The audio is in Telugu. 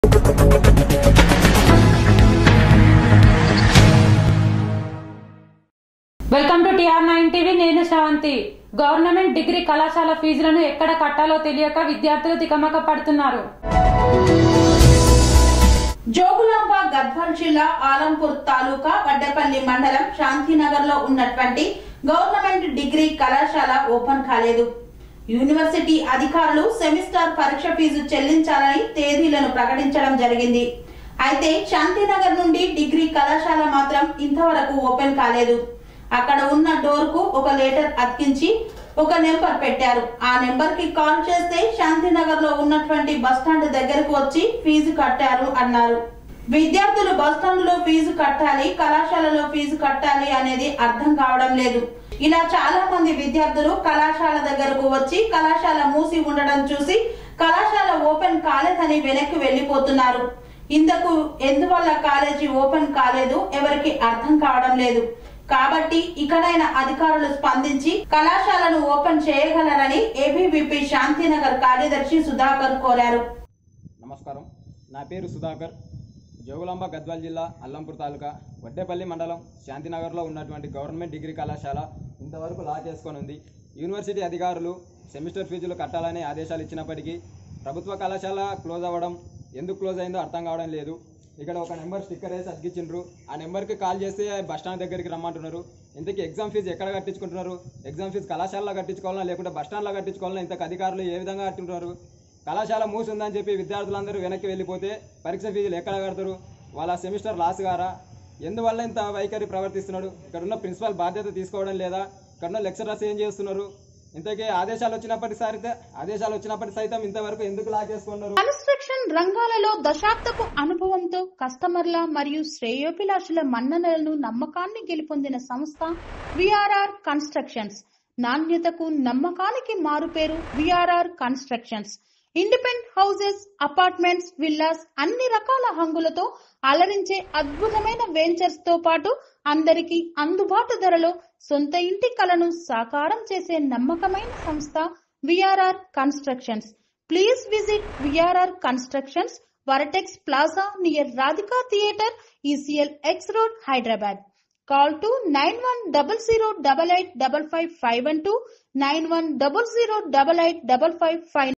welcome to TR nine TV నేను శ్రవంతి గవర్నమెంట్ డిగ్రీ కళాశాల ఫీజులను ఎక్కడ కట్టాలో తెలియక విద్యార్థులు తికమక పడుతున్నారు జోగులాంబ గద్వాల్ జిల్లా ఆలంపూర్ తాలూకా వడ్డపల్లి మండలం శాంతినగర్ లో ఉన్నటువంటి గవర్నమెంట్ డిగ్రీ కళాశాల ఓపెన్ కాలేదు యూనివర్సిటీ అధికారులు సెమిస్టర్ పరీక్ష ఫీజు చెల్లించాలని తేదీలను ప్రకటించడం జరిగింది అయితే శాంతినగర్ నుండి డిగ్రీ కళాశాల మాత్రం ఇంతవరకు ఓపెన్ కాలేదు అక్కడ ఉన్న డోర్ కు ఒక లెటర్ అతికించి ఒక నెంబర్ పెట్టారు ఆ నెంబర్ కి కాల్ చేస్తే శాంతినగర్ లో ఉన్నటువంటి బస్టాండ్ దగ్గరకు వచ్చి ఫీజు కట్టారు అన్నారు విద్యార్థులు బస్టాండ్ లో ఫీజు కట్టాలి కళాశాలలో ఫీజు కట్టాలి అనేది అర్థం కావడం లేదు ఇలా చాలా మంది విద్యార్థులు కళాశాల దగ్గరకు వచ్చి కళాశాల మూసి ఉండడం చూసి కళాశాల ఓపెన్ కాలేదని వెనక్కి వెళ్లిపోతున్నారు ఇందుకు ఎందువల్ల కాలేజీ ఓపెన్ కాలేదు ఎవరికి అర్థం కావడం లేదు కాబట్టి ఇకనైనా అధికారులు స్పందించి కళాశాలను ఓపెన్ చేయగలరని ఏబీవీపీ శాంతినగర్ కార్యదర్శి సుధాకర్ కోరారు నమస్కారం నా పేరు సుధాకర్ జోగులాంబ గద్వాల్ జిల్లా అల్లంపూర్ తాలూకా వడ్డేపల్లి మండలం శాంతినగర్లో ఉన్నటువంటి గవర్నమెంట్ డిగ్రీ కళాశాల ఇంతవరకు లా చేసుకొని ఉంది యూనివర్సిటీ అధికారులు సెమిస్టర్ ఫీజులు కట్టాలని ఆదేశాలు ఇచ్చినప్పటికీ ప్రభుత్వ కళాశాల క్లోజ్ అవ్వడం ఎందుకు క్లోజ్ అయిందో అర్థం కావడం లేదు ఇక్కడ ఒక నెంబర్ స్టిక్కర్ వేసి అతికించిండ్రు ఆ నెంబర్కి కాల్ చేస్తే బస్ స్టాండ్ దగ్గరికి రమ్మంటున్నారు ఇంతకీ ఎగ్జామ్ ఫీజు ఎక్కడ కట్టించుకుంటున్నారు ఎగ్జామ్ ఫీజు కళాశాలలో కట్టించుకోవాలా లేకుంటే బస్ స్టాండ్లో కట్టించుకోవాలా ఇంతకు అధికారులు ఏ విధంగా కట్టింటున్నారు కళాశాల మూసిందని చెప్పి విద్యార్థులందరూ వెనక్కి వెళ్ళిపోతే పరీక్ష ఫీజులు ఎక్కడ కడతారు వాళ్ళ సెమిస్టర్ లాస్ గారా ఎందువల్ల ఇంత వైఖరి ప్రవర్తిస్తున్నాడు ఇక్కడ ఉన్న ప్రిన్సిపల్ బాధ్యత తీసుకోవడం లేదా ఇక్కడ ఉన్న లెక్చరర్స్ ఏం చేస్తున్నారు ఇంతకీ ఆదేశాలు వచ్చినప్పటి సైతే ఆదేశాలు వచ్చినప్పటి సైతం ఇంతవరకు ఎందుకు లాగేసుకున్నారు కన్స్ట్రక్షన్ రంగాలలో దశాబ్దపు అనుభవంతో కస్టమర్ల మరియు శ్రేయోభిలాషుల మన్ననలను నమ్మకాన్ని గెలుపొందిన సంస్థ విఆర్ఆర్ కన్స్ట్రక్షన్స్ నాణ్యతకు నమ్మకానికి మారుపేరు VRR constructions independent houses apartments villas అన్ని రకాల హంగులతో అలరించే అద్భుతమైన వెంచర్స్ తో పాటు అందరికీ అందుబాటు ధరలో సొంత ఇంటి కలను సాకారం చేసే నమ్మకమైన సంస్థ VRR constructions please visit VRR constructions Vertex plaza near Radhika theatre ECIL X road Hyderabad call two nine one double zero double eight double five five one two nine one double zero double eight double five five